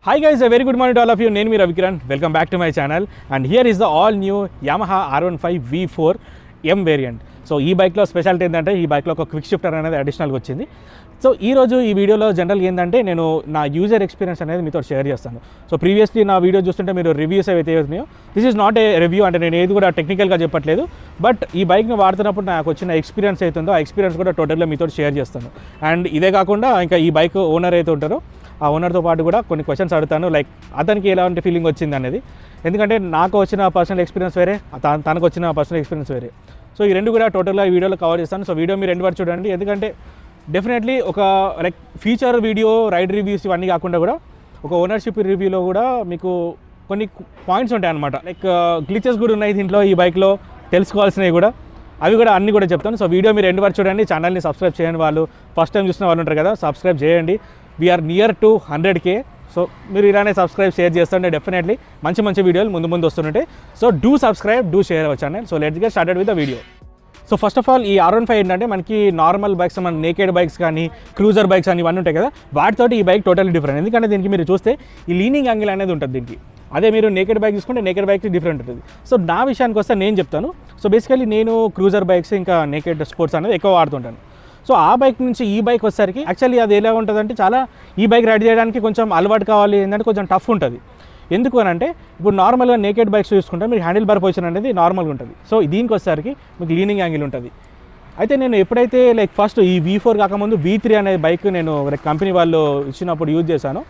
Hi guys very good morning all of you నేను మీ Ravikiran welcome back to my channel and here is the all new Yamaha R one five V four M variant so ఈ బైక్లో speciality ఏంటంటే ఈ బైక్లో ఒక quick shifter అనేది అడిషనల్గా వచ్చింది సో ఈ రోజు ఈ వీడియోలో జనరల్ ఏంటంటే నేను నా యూజర్ ఎక్స్పీరియన్స్ అనేది మీతో షేర్ చేస్తాను సో ప్రీవియస్లీ నా వీడియో చూస్తుంటే మీరు రివ్యూస్ ఏవైతే ఉన్నాయో this is not a review అంటే నేను ఏది కూడా టెక్నికల్గా చెప్పట్లేదు బట్ ఈ బైక్ని వాడుతున్నప్పుడు నాకు వచ్చిన ఎక్స్పీరియన్స్ అవుతుందో ఆ ఎక్స్పీరియన్స్ కూడా టోటల్గా మీతో షేర్ చేస్తాను అండ్ ఇదే కాకుండా ఇంకా ఈ బైక్ ఓనర్ అయితే ఉంటారో ఆ ఓనర్తో పాటు కూడా కొన్ని క్వశ్చన్స్ అడుగుతాను లైక్ అతనికి ఎలాంటి ఫీలింగ్ వచ్చింది అనేది ఎందుకంటే నాకు వచ్చిన పర్సనల్ ఎక్స్పీరియన్స్ వేరే త- తనకు వచ్చిన పర్సనల్ ఎక్స్పీరియన్స్ వేరే సో ఈ రెండు కూడా టోటల్గా ఈ వీడియోలో కవర్ చేస్తాను సో వీడియో మీరు రెండు వరకు చూడండి ఎందుకంటే డెఫినెట్లీ ఒక like feature video ride reviews ఇవన్నీ కాకుండా కూడా ఒక ఓనర్షిప్ రివ్యూలో కూడా మీకు కొన్ని పాయింట్స్ ఉంటాయి అనమాట లైక్ గ్లిచెస్ కూడా ఉన్నాయి దీంట్లో ఈ బైక్లో తెలుసుకోవాల్సినవి కూడా అవి కూడా అన్ని కూడా చెప్తాను సో వీడియో మీరు ఎండ్ వరకు చూడండి ఛానల్ని సబ్స్క్రైబ్ చేయండి వాళ్ళు ఫస్ట్ టైం చూసిన వాళ్ళు ఉంటారు కదా సబ్స్క్రైబ్ చేయండి we're near to hundred K so మీరు ఇలానే సబ్స్క్రైబ్ షేర్ చేస్తుంటే డెఫినెట్లీ మంచి మంచి వీడియోలు ముందు ముందు వస్తుంటాయి so do subscribe do share our channel so let's get started with the video so first of all ఈ ఆర్ వన్ ఫైవ్ ఏంటంటే మనకి నార్మల్ బైక్స్ మన నేకెడ్ బైక్స్ కానీ క్రూజర్ బైక్స్ అని ఇవన్నీ ఉంటాయి కదా వాటితోటి ఈ బైక్ టోటల్ డిఫరెంట్ ఎందుకంటే దీనికి మీరు చూస్తే ఈ లీనింగ్ యాంగిల్ అనేది ఉంటుంది దీనికి అదే మీరు నేకెడ్ బైక్ తీసుకుంటే నేకెడ్ బైక్ డిఫరెంట్ ఉంటుంది సో నా విషయానికి వస్తే నేను చెప్తాను సో బేసికలీ నేను క్రూజర్ బైక్స్ ఇంకా నేకెడ్ స్పోర్ట్స్ అనేది ఎక్కువ వాడుతుంటాను సో ఆ బైక్ నుంచి ఈ బైక్ వచ్చేసరికి యాక్చువల్లీ అది ఎలా ఉంటుందంటే చాలా ఈ బైక్ రైడ్ చేయడానికి కొంచెం అలవాటు కావాలి ఏంటంటే కొంచెం టఫ్ ఉంటుంది ఎందుకు అని అంటే ఇప్పుడు నార్మల్గా నేకెడ్ బైక్స్ చూసుకుంటే మీకు హ్యాండిల్ బార్ పొజిషన్ అనేది నార్మల్గా ఉంటుంది సో దీనికి వచ్చేసరికి మీకు లీనింగ్ యాంగిల్ ఉంటుంది అయితే నేను ఎప్పుడైతే లైక్ ఫస్ట్ ఈ వీ ఫోర్ కాకముందు వీ త్రీ అనే బైక్ నేను లైక్ కంపెనీ వాళ్ళు ఇచ్చినప్పుడు యూజ్ చేశాను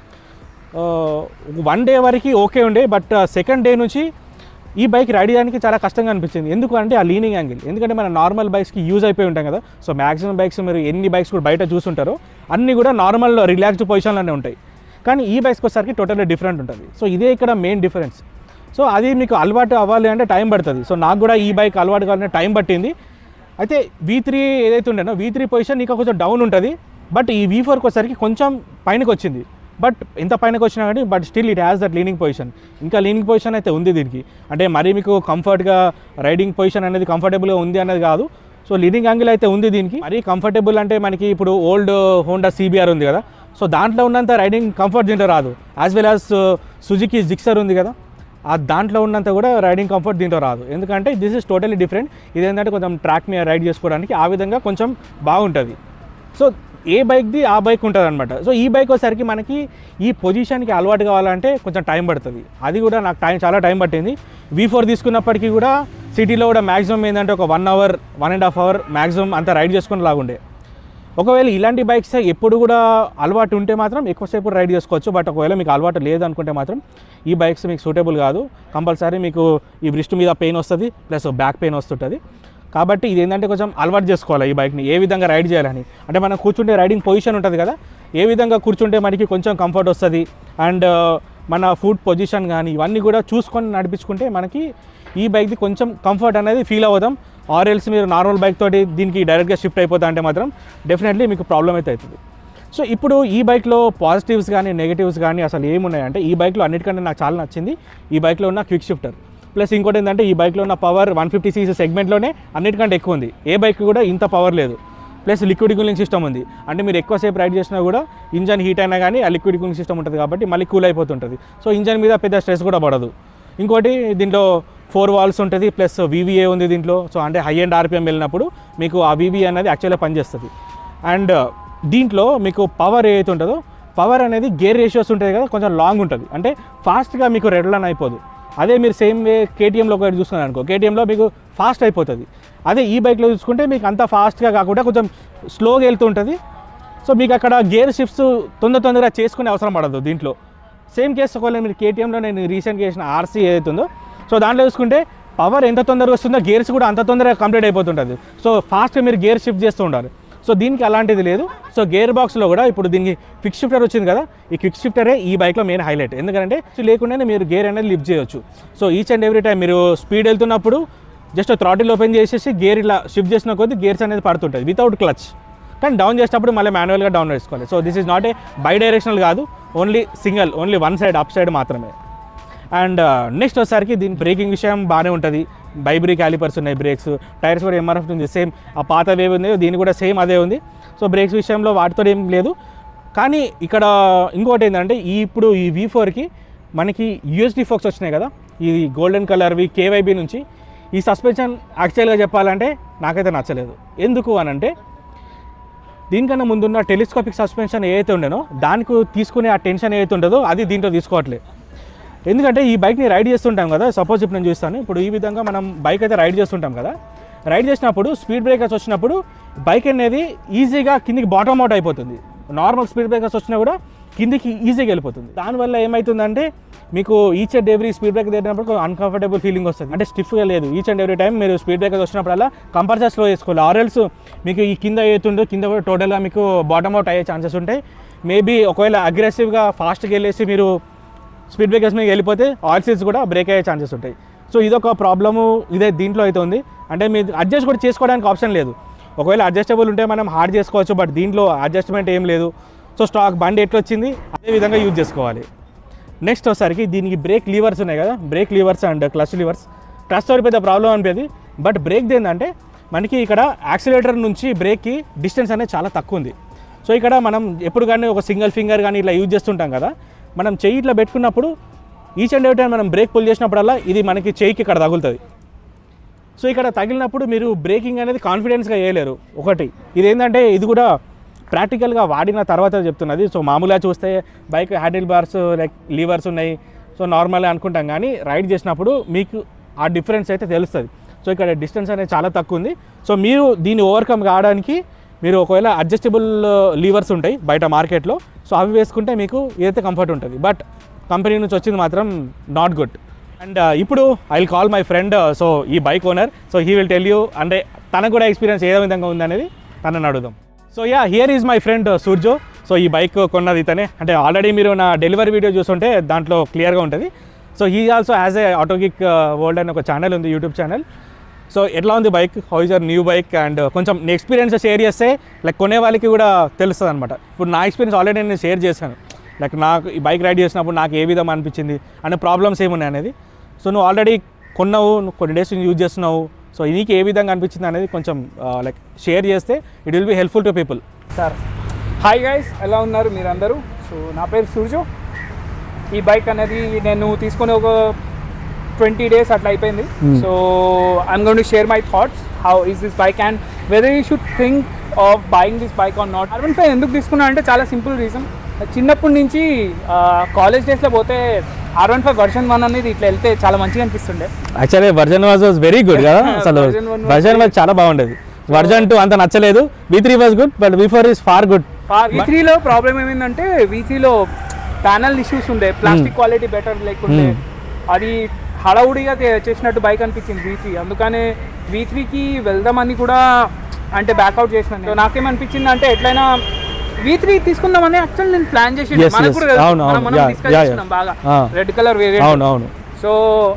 వన్ డే వరకు ఓకే ఉండే బట్ సెకండ్ డే నుంచి ఈ బైక్ రైడ్ చేయడానికి చాలా కష్టంగా అనిపించింది ఎందుకు అంటే ఆ లీనింగ్ యాంగిల్ ఎందుకంటే మన నార్మల్ బైక్స్కి యూజ్ అయిపోయి ఉంటాం కదా సో మ్యాక్సిమం బైక్స్ మీరు ఎన్ని బైక్స్ కూడా బయట చూసుంటారో అన్నీ కూడా నార్మల్ రిలాక్స్డ్ పొజిషన్లోనే ఉంటాయి కానీ ఈ బైక్స్కి వచ్చేసరికి టోటల్లీ డిఫరెంట్ ఉంటుంది సో ఇదే ఇక్కడ మెయిన్ డిఫరెన్స్ సో అది మీకు అలవాటు అవ్వాలి అంటే టైం పడుతుంది సో నాకు కూడా ఈ బైక్ అలవాటు కావాలంటే టైం పట్టింది అయితే వీ త్రీ ఏదైతే ఉండేనో వీ త్రీ పొజిషన్ ఇంకా కొంచెం డౌన్ ఉంటుంది బట్ ఈ వీ ఫోర్కి వచ్చేసరికి కొంచెం పైనకి వచ్చింది బట్ ఎంత పైనకి వచ్చినా కానీ but still it has that leaning position ఇంకా లీనింగ్ పొజిషన్ అయితే ఉంది దీనికి అంటే మరీ మీకు కంఫర్ట్గా రైడింగ్ పొజిషన్ అనేది కంఫర్టబుల్గా ఉంది అనేది కాదు సో లీనింగ్ యాంగిల్ అయితే ఉంది దీనికి మరీ కంఫర్టబుల్ అంటే మనకి ఇప్పుడు ఓల్డ్ హోండా సిబిఆర్ ఉంది కదా సో దాంట్లో ఉన్నంత రైడింగ్ కంఫర్ట్ దీంట్లో రాదు as well as Suzuki Gixxer ఉంది కదా ఆ దాంట్లో ఉన్నంత కూడా రైడింగ్ కంఫర్ట్ దీంట్లో రాదు ఎందుకంటే దిస్ ఇస్ టోటలీ డిఫరెంట్ ఇదేంటంటే కొంచెం ట్రాక్ మీద రైడ్ చేసుకోవడానికి ఆ విధంగా కొంచెం బాగుంటుంది సో ఏ బైక్ది ఆ బైక్ ఉంటుంది అనమాట సో ఈ బైక్ వచ్చేసరికి మనకి ఈ పొజిషన్కి అలవాటు కావాలంటే కొంచెం టైం పడుతుంది అది కూడా నాకు టైం చాలా టైం పట్టింది వీ ఫోర్ తీసుకున్నప్పటికీ కూడా సిటీలో కూడా మ్యాక్సిమం ఏంటంటే ఒక one hour one and half hour maximum అంతా రైడ్ చేసుకుని లాగుండే ఒకవేళ ఇలాంటి బైక్స్ ఎప్పుడు కూడా అలవాటు ఉంటే మాత్రం ఎక్కువసేపు రైడ్ చేసుకోవచ్చు బట్ ఒకవేళ మీకు అలవాటు లేదు అనుకుంటే మాత్రం ఈ బైక్స్ మీకు సూటబుల్ కాదు కంపల్సరీ మీకు ఈ బ్రిస్ట్ మీద పెయిన్ వస్తుంది ప్లస్ బ్యాక్ పెయిన్ వస్తుంటుంది కాబట్టి ఇది ఏంటంటే కొంచెం అలవాటు చేసుకోవాలి ఈ బైక్ని ఏ విధంగా రైడ్ చేయాలని అంటే మనం కూర్చుంటే రైడింగ్ పొజిషన్ ఉంటుంది కదా ఏ విధంగా కూర్చుంటే మనకి కొంచెం కంఫర్ట్ వస్తుంది అండ్ మన ఫుడ్ పొజిషన్ కానీ ఇవన్నీ కూడా చూసుకొని నడిపించుకుంటే మనకి ఈ బైక్ది కొంచెం కంఫర్ట్ అనేది ఫీల్ అవుతాం ఆర్ ఎల్స్ మీరు నార్మల్ బైక్ తోటి దీనికి డైరెక్ట్గా షిఫ్ట్ అయిపోతా అంటే మాత్రం డెఫినెట్లీ మీకు ప్రాబ్లం అయితే అవుతుంది సో ఇప్పుడు ఈ బైక్లో పాజిటివ్స్ కానీ నెగిటివ్స్ కానీ అసలు ఏమున్నాయంటే ఈ బైక్లో అన్నిటికంటే నాకు చాలా నచ్చింది ఈ బైక్లో ఉన్న క్విక్ షిఫ్టర్ ప్లస్ ఇంకోటి ఏంటంటే ఈ బైక్లో ఉన్న పవర్ వన్ ఫిఫ్టీ సీసీ సెగ్మెంట్లోనే అన్నిటికంటే ఎక్కువ ఉంది ఏ బైక్ కూడా ఇంత పవర్ లేదు ప్లస్ లిక్విడ్ కూలింగ్ సిస్టమ్ ఉంది అంటే మీరు ఎక్కువసేపు రైడ్ చేసినా కూడా ఇంజన్ హీట్ అయినా కానీ ఆ లిక్విడ్ కూలింగ్ సిస్టమ్ ఉంటుంది కాబట్టి మళ్ళీ కూల్ అయిపోతుంటుంది సో ఇంజన్ మీద పెద్ద స్ట్రెస్ కూడా పడదు ఇంకోటి దీంట్లో ఫోర్ వాల్స్ ఉంటుంది ప్లస్ వీవీఏ ఉంది దీంట్లో సో అంటే హై అండ్ ఆర్పిఎం వెళ్ళినప్పుడు మీకు ఆ వీవీ అనేది యాక్చువల్గా పనిచేస్తుంది అండ్ దీంట్లో మీకు పవర్ ఏదైతే ఉంటుందో పవర్ అనేది గేర్ రేషియోస్ ఉంటాయి కదా కొంచెం లాంగ్ ఉంటుంది అంటే ఫాస్ట్గా మీకు రెడ్ రన్ అయిపోదు అదే మీరు సేమ్ వే కేటీఎంలో ఒకటి చూసుకున్నారు అనుకో కేటీఎంలో మీకు ఫాస్ట్ అయిపోతుంది అదే ఈ బైక్లో చూసుకుంటే మీకు అంత ఫాస్ట్గా కాకుండా కొంచెం స్లోగా వెళ్తూ ఉంటుంది సో మీకు అక్కడ గేర్ షిఫ్ట్స్ తొందర తొందరగా చేసుకునే అవసరం పడదు దీంట్లో సేమ్ కేసు ఒకవేళ మీరు కేటీఎంలో నేను రీసెంట్గా చేసిన ఆర్సీ ఏదైతే ఉందో సో దాంట్లో చూసుకుంటే పవర్ ఎంత తొందరగా వస్తుందో గేర్స్ కూడా అంత తొందరగా కంప్లీట్ అయిపోతుంటుంది సో ఫాస్ట్గా మీరు గేర్ షిఫ్ట్ చేస్తూ ఉండాలి సో దీనికి అలాంటిది లేదు సో గేర్ బాక్స్లో కూడా ఇప్పుడు దీనికి క్విక్ షిఫ్టర్ వచ్చింది కదా ఈ క్విక్ షిఫ్టరే ఈ బైక్లో మెయిన్ హైలైట్ ఎందుకంటే ఇది లేకుండానే మీరు గేర్ అనేది లిఫ్ట్ చేయొచ్చు so each and every time మీరు స్పీడ్ వెళ్తున్నప్పుడు జస్ట్ థ్రాటిల్ ఓపెన్ చేసేసి గేర్ ఇలా షిఫ్ట్ చేసిన కొద్దీ గేర్స్ అనేది పడుతుంటుంది వితౌట్ క్లచ్ కానీ డౌన్ చేసేటప్పుడు మళ్ళీ మాన్యువల్గా డౌన్ చేసుకోవాలి so this is not a bidirectional కాదు only single only one side up side మాత్రమే అండ్ నెక్స్ట్ వచ్చేసరికి దీని బ్రేకింగ్ విషయం బాగానే ఉంటుంది బైబ్రీ క్యాలిపర్స్ ఉన్నాయి బ్రేక్స్ టైర్స్ కూడా ఎంఆర్ఎఫ్ ఉంది సేమ్ ఆ పాత వేవ్ ఉంది దీని కూడా సేమ్ అదే ఉంది సో బ్రేక్స్ విషయంలో వాటితో ఏం లేదు కానీ ఇక్కడ ఇంకోటి ఏంటంటే ఈ ఇప్పుడు ఈ వి ఫోర్కి మనకి యూఎస్డి ఫోక్స్ వచ్చినాయి కదా ఈ గోల్డెన్ కలర్వి కేవైబీ నుంచి ఈ సస్పెన్షన్ యాక్చువల్గా చెప్పాలంటే నాకైతే నచ్చలేదు ఎందుకు అని అంటే దీనికన్నా ముందున్న టెలిస్కోపిక్ సస్పెన్షన్ ఏదైతే ఉండేనో దానికి తీసుకునే ఆ టెన్షన్ ఏదైతే ఉంటుందో అది దీంట్లో తీసుకోవట్లేదు ఎందుకంటే ఈ బైక్ని రైడ్ చేస్తుంటాం కదా సపోజ్ ఇప్పుడు నేను చూస్తాను ఇప్పుడు ఈ విధంగా మనం బైక్ అయితే రైడ్ చేస్తుంటాం కదా రైడ్ చేసినప్పుడు స్పీడ్ బ్రేకర్స్ వచ్చినప్పుడు బైక్ అనేది ఈజీగా కిందికి బాటమ్ అవుట్ అయిపోతుంది నార్మల్ స్పీడ్ బ్రేకర్స్ వచ్చినా కూడా కిందికి ఈజీగా వెళ్ళిపోతుంది దానివల్ల ఏమవుతుందంటే మీకు each and every speed break తిరిగినప్పుడు అన్కంఫర్టబుల్ ఫీలింగ్ వస్తుంది అంటే స్టిఫ్గా లేదు ఈచ్ అండ్ ఎవ్రీ టైం మీరు స్పీడ్ బ్రేకర్స్ వచ్చినప్పుడల్లా కంపల్సరీ స్లో చేసుకోవాలి ఆర్ఎల్స్ మీకు ఈ కింద ఏతుందో కింద కూడా టోటల్గా మీకు బాటమ్ అవుట్ అయ్యే ఛాన్సెస్ ఉంటాయి మేబీ ఒకవేళ అగ్రెసివ్గా ఫాస్ట్గా వెళ్ళేసి మీరు స్పీడ్ బ్రేకర్స్ మీద వెళ్ళిపోతే ఆయిల్ సీల్స్ కూడా బ్రేక్ అయ్యే ఛాన్సెస్ ఉంటాయి సో ఇదొక ప్రాబ్లము ఇదే దీంట్లో అయితే ఉంది అంటే మీరు అడ్జస్ట్ కూడా చేసుకోవడానికి ఆప్షన్ లేదు ఒకవేళ అడ్జస్టబుల్ ఉంటే మనం హార్డ్ చేసుకోవచ్చు బట్ దీంట్లో అడ్జస్ట్మెంట్ ఏం లేదు సో స్టాక్ బండి ఎట్లా వచ్చింది అదే విధంగా యూజ్ చేసుకోవాలి నెక్స్ట్ వచ్చేసరికి దీనికి బ్రేక్ లీవర్స్ ఉన్నాయి కదా brake levers and clutch levers clutch తోటి పెద్ద ప్రాబ్లం అనిపేది బట్ బ్రేక్ ఏంటంటే మనకి ఇక్కడ యాక్సిలేటర్ నుంచి బ్రేక్కి డిస్టెన్స్ అనేది చాలా తక్కువ ఉంది సో ఇక్కడ మనం ఎప్పుడు కానీ ఒక సింగిల్ ఫింగర్ కానీ ఇట్లా యూజ్ చేస్తుంటాం కదా మనం చెయ్యి ఇట్లా పెట్టుకున్నప్పుడు ఈచ్ అండ్ ఎవరి టైం మనం బ్రేక్ పుల్ చేసినప్పుడల్లా ఇది మనకి చెయ్యికి ఇక్కడ తగులుతుంది సో ఇక్కడ తగిలినప్పుడు మీరు బ్రేకింగ్ అనేది కాన్ఫిడెన్స్గా చేయలేరు ఒకటి ఇది ఏంటంటే ఇది కూడా ప్రాక్టికల్గా వాడిన తర్వాత చెప్తున్నది సో మామూలుగా చూస్తే bike handle bars like levers ఉన్నాయి సో నార్మల్గా అనుకుంటాం కానీ రైడ్ చేసినప్పుడు మీకు ఆ డిఫరెన్స్ అయితే తెలుస్తుంది సో ఇక్కడ డిస్టెన్స్ అనేది చాలా తక్కువ ఉంది సో మీరు దీన్ని ఓవర్కమ్ కావడానికి మీరు ఒకవేళ అడ్జస్టబుల్ లీవర్స్ ఉంటాయి బయట మార్కెట్లో సో అవి వేసుకుంటే మీకు ఏదైతే కంఫర్ట్ ఉంటుంది బట్ కంపెనీ నుంచి వచ్చింది మాత్రం నాట్ గుడ్ అండ్ ఇప్పుడు I will call my friend so ఈ bike owner so he will tell you అంటే తనకు కూడా ఎక్స్పీరియన్స్ ఏ విధంగా ఉందనేది తనని అడుగుదాం so yeah here is my friend సూర్జో సో ఈ బైక్ కొన్నది ఇతనే అంటే ఆల్రెడీ మీరు నా డెలివరీ వీడియో చూస్తుంటే దాంట్లో క్లియర్గా ఉంటుంది so he also as a ఆటోగిక్ వరల్డ్ అని ఒక ఛానల్ ఉంది యూట్యూబ్ ఛానల్ సో ఎట్లా ఉంది bike how is your new bike and కొంచెం నీ ఎక్స్పీరియన్స్ షేర్ చేస్తే లైక్ కొనే వాళ్ళకి కూడా తెలుస్తుంది అనమాట ఇప్పుడు నా ఎక్స్పీరియన్స్ ఆల్రెడీ నేను షేర్ చేశాను లైక్ నాకు ఈ బైక్ రైడ్ చేసినప్పుడు నాకు ఏ విధంగా అనిపించింది అనే ప్రాబ్లమ్స్ ఏమున్నాయి అనేది సో నువ్వు ఆల్రెడీ కొన్నావు నువ్వు కొన్ని డేస్ యూజ్ చేస్తున్నావు సో నీకు ఏ విధంగా అనిపించింది అనేది కొంచెం లైక్ షేర్ చేస్తే it will be helpful to people sir hi guys ఎలా ఉన్నారు మీరందరూ సో నా పేరు సూర్జు ఈ బైక్ అనేది నేను తీసుకుని ఒక ట్వంటీ డేస్ అట్లా అయిపోయింది Hmm. So I'm gonna share my thoughts how is this bike and whether you should think of buying this bike or not R one five ఎందుకు తీసుకున్నా అంటే చాలా సింపుల్ రీజన్ చిన్నప్పటి నుంచి కాలేజ్ డేస్లో పోతే R one five version one అనేది ఇట్లా వెళ్తే చాలా మంచిగా అనిపిస్తుండే actually version was was very good కదా అసలు Version one was version was చాలా బాగుండేది వర్జన్ టూ అంత నచ్చలేదు B three was good but B four is far good V త్రీలో ప్రాబ్లం ఏమైందంటే వీ త్రీలో ప్యానల్ ఇష్యూస్ ఉండే ప్లాస్టిక్ క్వాలిటీ బెటర్ లేకుండే Hmm. అది హడావుడిగా తే- చేసినట్టు బైక్ అనిపించింది వీ త్రీ అందుకనే వీ త్రీకి వెళ్దామని కూడా అంటే బ్యాక్అవుట్ చేసిన నేను. నాకేమనిపించింది అంటే ఎట్లయినా వీ త్రీ తీసుకుందామని యాక్చువల్ నేను ప్లాన్ చేసి Yes, మనకు yes. కూడా తెలుసు. అవును, మనం- అవును. మనం Yeah, discuss yeah, చేసినాం yeah. బాగా Ah. రెడ్ కలర్ వేరియంట్ అవును అవును సో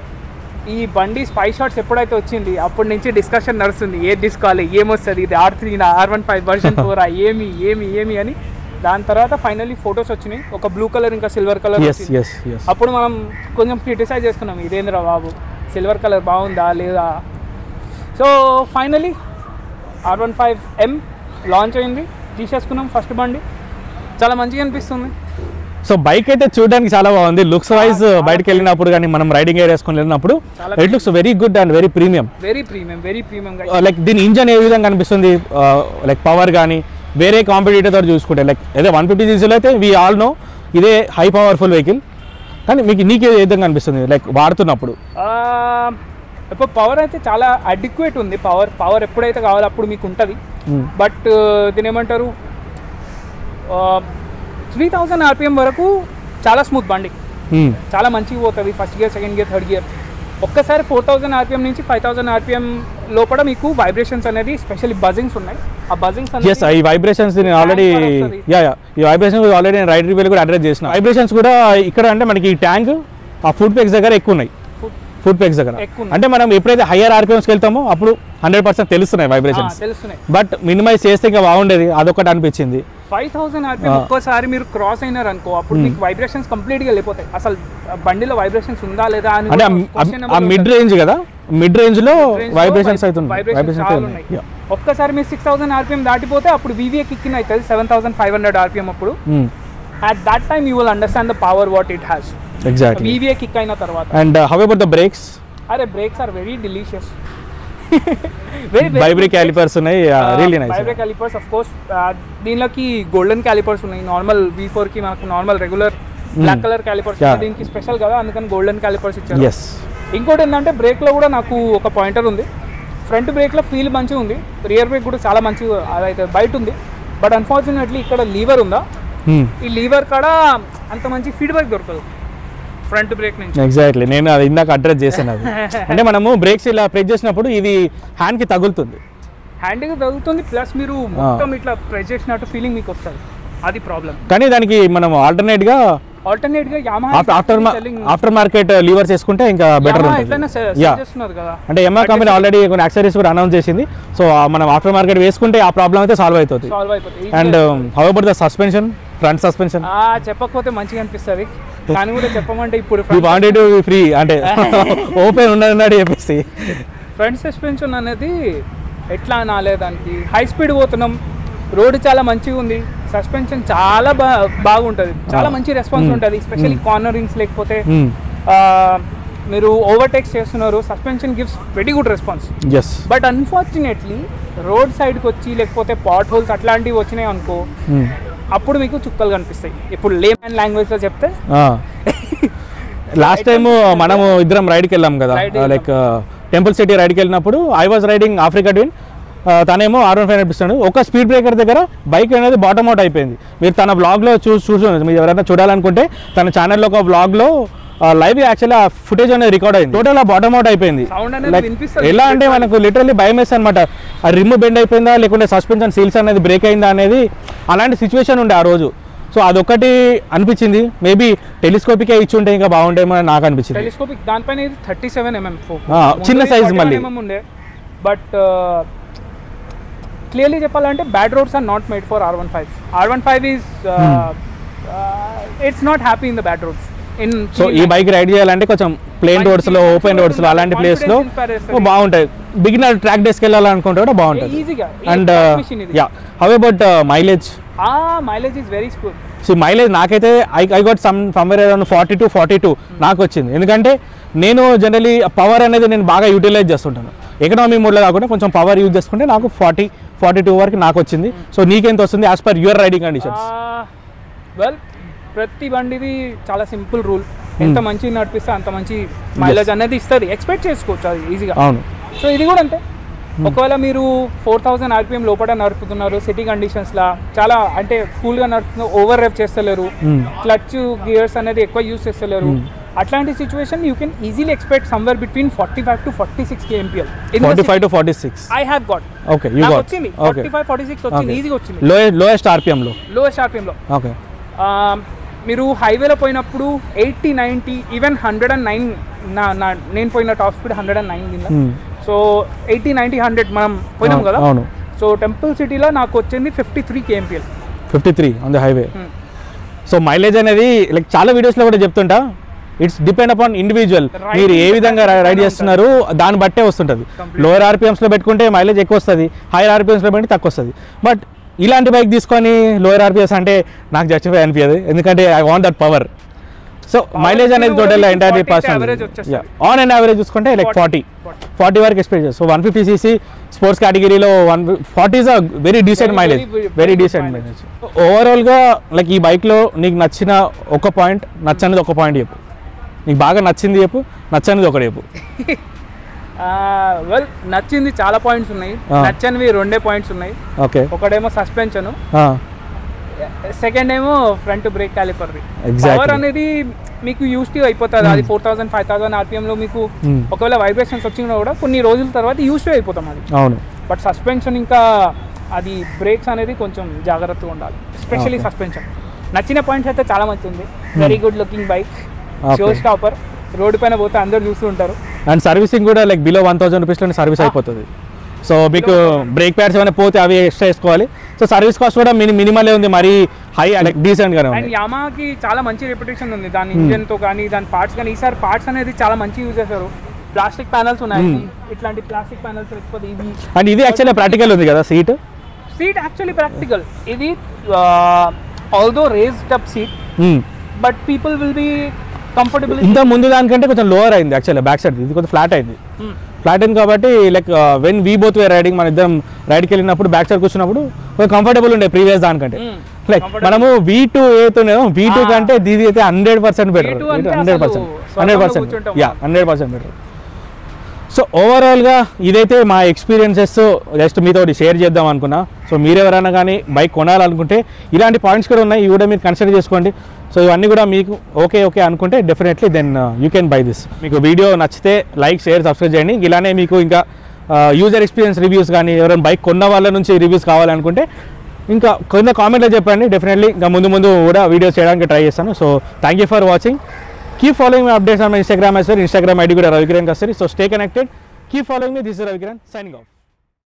ఈ బండి స్పై షాట్స్ ఎప్పుడైతే వచ్చింది అప్పటి నుంచి డిస్కషన్ నడుస్తుంది ఏది తీసుకోవాలి ఏమొస్తుంది ఇది R three R one five version four ఏమి ఏమి ఏమి అని దాని తర్వాత ఫైనల్లీ ఫొటోస్ వచ్చినాయి ఒక బ్లూ కలర్ ఇంకా silver colour yes yes yes అప్పుడు మనం కొంచెం క్రిటిసైజ్ చేసుకున్నాం ఇదేంద్రా బాబు సిల్వర్ కలర్ బాగుందా లేదా so finally R one five M launch అయింది తీసేసుకున్నాం ఫస్ట్ బండి చాలా మంచిగా అనిపిస్తుంది సో బైక్ అయితే చూడడానికి చాలా బాగుంది లుక్స్ వైజ్ బయటకు వెళ్ళినప్పుడు కానీ మనం రైడింగ్ ఏరియా వేసుకొని వెళ్ళినప్పుడు చాలా it looks very good and very premium very premium very premium like దీని ఇంజన్ ఏ విధంగా అనిపిస్తుంది లైక్ పవర్ కానీ వేరే కాంపిటేటర్ తో చూసుకుంటే లైక్ అదే వన్ ఫిఫ్టీ సీసీలో అయితే వీ ఆల్ నో ఇదే హై పవర్ఫుల్ వెహికల్ కానీ మీకు నీకు ఏ విధంగా అనిపిస్తుంది లైక్ వాడుతున్నప్పుడు ఇప్పుడు పవర్ అయితే చాలా అడిక్వేట్ ఉంది పవర్ పవర్ ఎప్పుడైతే కావాలో అప్పుడు మీకు ఉంటుంది Hmm. బట్ దీని ఏమంటారు త్రీ థౌజండ్ ఆర్పిఎం వరకు చాలా స్మూత్ బండి Hmm. చాలా మంచిగా పోతుంది first gear second gear third gear ఒక్కసారి ఫోర్ థౌసండ్ ఆర్పిఎం నుంచి ఫైవ్ థౌసండ్ ఆర్పిఎం లోపల మీకు వైబ్రేషన్స్ అనేది స్పెషల్లీ బజింగ్స్ ఉన్నాయి ఆ బజింగ్స్ ఎస్ ఈ వైబ్రేషన్స్ నేను ఆల్రెడీ కూడా వస్తది. యా యా ఈ వైబ్రేషన్స్ ఆల్రెడీ నేను రైడ్ రివ్యూలో కూడా అడ్రస్ చేసిన వైబ్రేషన్స్ కూడా ఇక్కడ అంటే మనకి ఈ ట్యాంక్ ఆ ఫుడ్ పెక్స్ దగ్గర ఎక్కువ ఉన్నాయి ఫుడ్ పెక్స్ దగ్గర ఎక్కువ ఉన్నాయి. అంటే మనం ఎప్పుడైతే హయ్యర్ ఆర్పిఎమ్స్కి వెళ్తామో అప్పుడు హండ్రెడ్ పర్సెంట్ తెలుస్తున్నాయి వైబ్రేషన్స్ తెలుస్తున్నాయి బట్ మినిమైజ్ చేస్తే ఇంకా బాగుండేది అదొకటి అనిపించింది ఫైవ్ థౌసండ్ ఆర్పిఎం ఒక్కోసారి మీరు క్రాస్ అయినారు అనుకో అప్పుడు మీకు వైబ్రేషన్స్ కంప్లీట్ గా వెళ్ళిపోతాయి అసలు ఆ బండిలో వైబ్రేషన్స్ ఉందా లేదా అని అంటే కూడా question ఆ number మిడ్ రేంజ్ కదా మిడ్ రేంజ్ లో Range లో వైబ్రేషన్స్ vib- అవుతుంది vibrations వైబ్రేషన్స్ చాలా అయితే ఉన్నాయి. ఉన్నాయి ఒక్కసారి మీరు సిక్స్ థౌసండ్ ఆర్పిఎం దాటిపోతే అప్పుడు వివిఏ కిక్ అవుతుంది seven thousand five hundred RPM అప్పుడు at that time you will understand the power what it has exactly VVA kick అయిన తర్వాత and how about the brakes అరే brakes are very delicious very Bybre calipers ఉన్నాయి really nice Bybre calipers of course దీనిలోకి golden calipers ఉన్నాయి normal V four కి మనకు normal regular black colour calipers Yeah. దీనికి special కదా అందుకని గోల్డెన్ క్యాలిపర్స్ ఇచ్చారు ఎస్ ఇంకోటి ఏంటంటే బ్రేక్ లో కూడా నాకు ఒక పాయింటర్ ఉంది ఫ్రంట్ బ్రేక్ లో ఫీల్ మంచిగా ఉంది రియర్ బ్రేక్ కూడా చాలా మంచిగా అదైతే బయట ఉంది బట్ అన్ఫార్చునేట్లీ ఇక్కడ లీవర్ ఉందా ఈ లీవర్ కాడ అంత మంచి ఫీడ్బ్యాక్ దొరకదు ఫ్రంట్ బ్రేక్ నుంచి ఎగ్జాక్ట్లీ నేను అది ఇందాక అడ్రస్ చేశాను అది అంటే మనము బ్రేక్స్ ఇలా ప్రెస్ చేసినప్పుడు ఇది హ్యాండ్ కి తగులుతుంది హ్యాండ్కి తగులుతుంది ప్లస్ మీరు మొత్తం ఇట్లా ప్రెస్ చేసినట్టు ఫీలింగ్ మీకు వస్తుంది అది ప్రాబ్లం కానీ దానికి మనం ఆల్టర్నేట్ గా ఆల్టర్నేట్ గా యామా ఆఫ్టర్ ఆఫ్టర్ మార్కెట్ లీవర్స్ వేసుకుంటే ఇంకా బెటర్ ఎట్లయినా ఉంటుంది యా చేస్తున్నారు కదా అంటే ఎంఆర్ కంపెనీ ఆల్రెడీ కొన్ని యాక్సరీస్ కూడా అనౌన్స్ చేసింది సో మనం ఆఫ్టర్ మార్కెట్ వేసుకుంటే ఆ ప్రాబ్లం అయితే సాల్వ్ అవుతుంది సాల్వ్ అయిపోతుంది and how about the suspension front suspension ఆ, చెప్పకపోతే మంచిగా అనిపిస్తుంది కానీ కూడా చెప్పమంటే ఇప్పుడు యూ వాంటెడ్ టు ఫ్రీ అంటే ఓపెన్ ఉన్నది చెప్పేసి ఫ్రంట్ సస్పెన్షన్ అనేది ఎట్లా అనాలే దానికి హై స్పీడ్ పోతున్నాం రోడ్ చాలా మంచిగా ఉంది సస్పెన్షన్ చాలా బా బాగుంటుంది చాలా మంచి రెస్పాన్స్ ఉంటుంది స్పెషల్లీ కార్నరింగ్స్ లేకపోతే Hmm. ఆ, మీరు ఓవర్టేక్స్ చేస్తున్నారు suspension gives very good response yes but unfortunately road సైడ్కి వచ్చి లేకపోతే పాట్ హోల్స్ అట్లాంటివి వచ్చినాయి అనుకో అప్పుడు మీకు చుక్కలు కనిపిస్తాయి ఇప్పుడు లేమన్ లాంగ్వేజ్లో చెప్తే లాస్ట్ టైం మనము ఇద్దరం రైడ్కి వెళ్ళాం కదా Ride కి లైక్ టెంపుల్ సిటీ రైడ్కి వెళ్ళినప్పుడు I was riding Africa twin తనేమో ఆర్ వన్ ఫైవ్ నడిపిస్తాడు ఒక స్పీడ్ బ్రేకర్ దగ్గర బైక్ అనేది బాటమ్ అవుట్ అయిపోయింది మీరు తన బ్లాగ్లో చూ చూసి మీరు ఎవరైనా చూడాలనుకుంటే తన ఛానల్లో ఒక బ్లాగ్లో లైవ్ యాక్చువల్లీ ఆ ఫుటేజ్ అనేది రికార్డ్ అయింది టోటల్ ఆ బాటమ్ అవుట్ అయిపోయింది సౌండ్ అనేది Like, వినిపిస్తుంది ఎలా అంటే మనకు లిటరల్లీ భయం వేస్తుంది అనమాట ఆ రిమ్ బెండ్ అయిపోయిందా లేకుంటే సస్పెన్షన్ సీల్స్ అనేది బ్రేక్ అయిందా అనేది అలాంటి సిచ్యువేషన్ ఉండే ఆ రోజు సో అదొకటి అనిపించింది మేబీ టెలిస్కోపికే ఇచ్చి ఉంటే ఇంకా బాగుంటేమో అని నాకు అనిపించింది టెలిస్కోపిక్ దానిపైన ఇది థర్టీ సెవెన్ ఎంఎం ఆ, చిన్న size మళ్ళీ. ఎంఎం ఉండే బట్ క్లియర్లీ చెప్పాలంటే bad roads are not made for R one five R one five is it's not happy in the bad roads in so ఈ బైక్ రైడ్ చేయాలంటే కొంచెం plane మంచి roads లో ఓపెన్ రోడ్స్ లో అలాంటి place లో confidence inspire చేస్తుంది. బాగుంటాయి బిగినర్ ట్రాక్ డేస్కి వెళ్ళాలనుకుంటే కూడా బాగుంటుంది ఈజీగా అండ్ మిషన్ ఇది యా హౌ అబౌట్ మైలేజ్ ఆ mileage is very cool so mileage నాకైతే I I got some somewhere around forty to forty two నాకు వచ్చింది ఎందుకంటే నేను జనరలీ పవర్ అనేది నేను బాగా యూటిలైజ్ చేస్తుంటాను ఎకనామీ మోడ్లో కాకుండా కొంచెం పవర్ యూజ్ చేసుకుంటే నాకు ఫార్టీ ఫార్టీ టూ వరకు నాకు వచ్చింది సో నీకెంత వస్తుంది as per your riding conditions well ప్రతి బండిది చాలా సింపుల్ రూల్ ఎంత మంచి నడిపిస్తే అంత మంచి మైలేజ్ అనేది ఇస్తుంది ఎక్స్పెక్ట్ చేసుకోవచ్చు అది ఈజీగా అవును సో ఇది కూడా అంతే ఒకవేళ మీరు ఫోర్ థౌసండ్ ఆర్పిఎం లోపల నడుపుతున్నారు సిటీ కండిషన్స్లా చాలా అంటే కూల్గా నడుపుతున్నారు ఓవర్ రేప్ చేస్తలేరు Hmm. క్లచ్ గియర్స్ అనేది ఎక్కువ యూస్ చేస్తలేరు అట్లాంటి situation you can easily expect somewhere between forty five to forty six KMPL forty five to forty six I have got okay you నాకు గాట్ వచ్చింది okay forty five forty six వచ్చింది ఈజీగా వచ్చింది low lowest ఆర్పిఎంలో lowest ఆర్పిఎంలో okay మీరు హైవేలో పోయినప్పుడు eighty ninety even hundred and nine నా నా నేను పోయిన top speed hundred and nine కింద సో ఎయిటీ నైంటీ హండ్రెడ్ మనం పోయినాం కదా అవును సో టెంపుల్ సిటీలో నాకు వచ్చింది fifty three KMPL fifty three on the highway so mileage అనేది లైక్ చాలా వీడియోస్లో కూడా చెప్తుంటా it's depend upon individual Riding మీరు ఏ విధంగా capacity రైడ్ పైన చేస్తున్నారు దాన్ని బట్టే వస్తుంటుంది Completely. లోయర్ ఆర్పిఎమ్స్లో పెట్టుకుంటే మైలేజ్ ఎక్కువ వస్తుంది హైయర్ ఆర్పిఎమ్స్లో పెట్టి తక్కువ వస్తుంది బట్ ఇలాంటి బైక్ తీసుకొని లోయర్ ఆర్పిఎస్ అంటే నాకు జస్టిఫై అనిపించదు ఎందుకంటే I want that power so mileage అనేది కూడా టోటల్ మీకు ఎంటైర్లీ 40 పర్సన్ average వచ్చేస్తుంది. ఆన్ అండ్ యావరేజ్ చూసుకుంటే లైక్ 40. ఫార్టీ ఫార్టీ వరకు ఎక్స్పెక్ట్ చేస్తాం so one fifty CC sports కేటగిరీలో one forty is a very decent Very, mileage very, very very good decent mileage. Mileage ఓవరాల్గా like ఈ బైక్లో నీకు నచ్చిన ఒక పాయింట్ నచ్చనిది ఒక పాయింట్ చెప్పు నీకు బాగా నచ్చింది చెప్పు నచ్చనిది ఒకటి చెప్పు వెల్ నచ్చింది చాలా పాయింట్స్ ఉన్నాయి Ah. నచ్చనివి రెండే పాయింట్స్ ఉన్నాయి ఓకే ఒకటేమో సస్పెన్షన్ సెకండ్ ఏమో ఫ్రంట్ బ్రేక్ క్యాలిపర్ది Exactly. పవర్ అనేది మీకు యూస్ టు అయిపోతుంది అది ఫోర్ థౌసండ్ ఫైవ్ థౌసండ్ ఆర్పిఎంలో మీకు Hmm. ఒకవేళ వైబ్రేషన్స్ వచ్చినా కూడా కొన్ని రోజుల తర్వాత యూస్ టు అయిపోతాం అది అవును బట్ సస్పెన్షన్ ఇంకా అది బ్రేక్స్ అనేది కొంచెం జాగ్రత్తగా ఉండాలి ఎస్పెషల్లీ Okay. సస్పెన్షన్ నచ్చిన పాయింట్స్ అయితే చాలా మంచి ఉంది very good looking bike Okay. Show stopper road పైన పోతే అందరు చూస్తూ ఉంటారు అండ్ సర్వీసింగ్ కూడా లైక్ బిలో వన్ థౌసండ్ రూపీస్లోనే సర్వీస్ అయిపోతుంది సో మీకు బ్రేక్ ప్యాడ్స్ ఏమైనా పోతే అవి ఎక్స్ట్రా వేసుకోవాలి సో సర్వీస్ కాస్ట్ కూడా మిని మినిమలే ఉంది మరీ హై లైక్ డీసెంట్గానే అండ్ ఉంది యామాకి చాలా మంచి రెప్యుటేషన్ ఉంది దాని ఇంజన్ తో కానీ దాని పార్ట్స్ కానీ ఈసారి పార్ట్స్ అనేది చాలా మంచి యూజ్ చేశారు ప్లాస్టిక్ ప్యానల్స్ ఉన్నాయి Hmm. ఇట్లాంటి ప్లాస్టిక్ ప్యానల్స్ లేకపోతే ఇది అండ్ ఇది యాక్చువల్లీ ప్రాక్టికల్ ఉంది కదా సీట్ సీట్ యాక్చువల్లీ ప్రాక్టికల్ ఇది although raised up seat but people will be comfortable ఇంత ముందు దానికంటే కొంచెం లోవర్ అయింది యాక్చువల్లీ బ్యాక్ సైడ్ ఇది కొంచెం ఫ్లాట్ అయింది ఫ్లాట్ అయింది కాబట్టి like when we both way riding మన ఇద్దరం రైడ్కి వెళ్ళినప్పుడు బ్యాక్ సైడ్ కూర్చున్నప్పుడు కొంచెం కంఫర్టబుల్ ఉండే ప్రీవియస్ దానికంటే లైక్ Comfortable. మనము వీ టూ ఏతున్నామో వీ టూ Ah. కంటే దీది అయితే హండ్రెడ్ పర్సెంట్ బెటర్ V2 అంటే హండ్రెడ్ అసలు పర్సెంట్ స్వర్గంలో హండ్రెడ్ పర్సెంట్ కూర్చుంటాం యా మనం. హండ్రెడ్ పర్సెంట్ బెటర్ సో ఓవరాల్గా ఇదైతే మా ఎక్స్పీరియన్సెస్ జస్ట్ మీతో షేర్ చేద్దాం అనుకున్నా సో మీరు ఎవరైనా కానీ బైక్ కొనాలనుకుంటే ఇలాంటి పాయింట్స్ కూడా ఉన్నాయి ఇవి కూడా మీరు కన్సిడర్ చేసుకోండి సో ఇవన్నీ కూడా మీకు ఓకే ఓకే అనుకుంటే definitely then you can buy this మీకు వీడియో నచ్చితే లైక్ షేర్ సబ్స్క్రైబ్ చేయండి ఇలానే మీకు ఇంకా యూజర్ ఎక్స్పీరియన్స్ రివ్యూస్ కానీ ఎవరైనా బైక్ కొన్న వాళ్ళ నుంచి రివ్యూస్ కావాలనుకుంటే ఇంకా కింద కామెంట్లో చెప్పండి డెఫినెట్లీ ఇంకా ముందు ముందు కూడా వీడియోస్ చేయడానికి ట్రై చేస్తాను so thank you for watching keep following my updates on my Instagram as well Instagram ID కూడా Ravikiran Kasturi so stay connected keep following me this Ravikiran signing of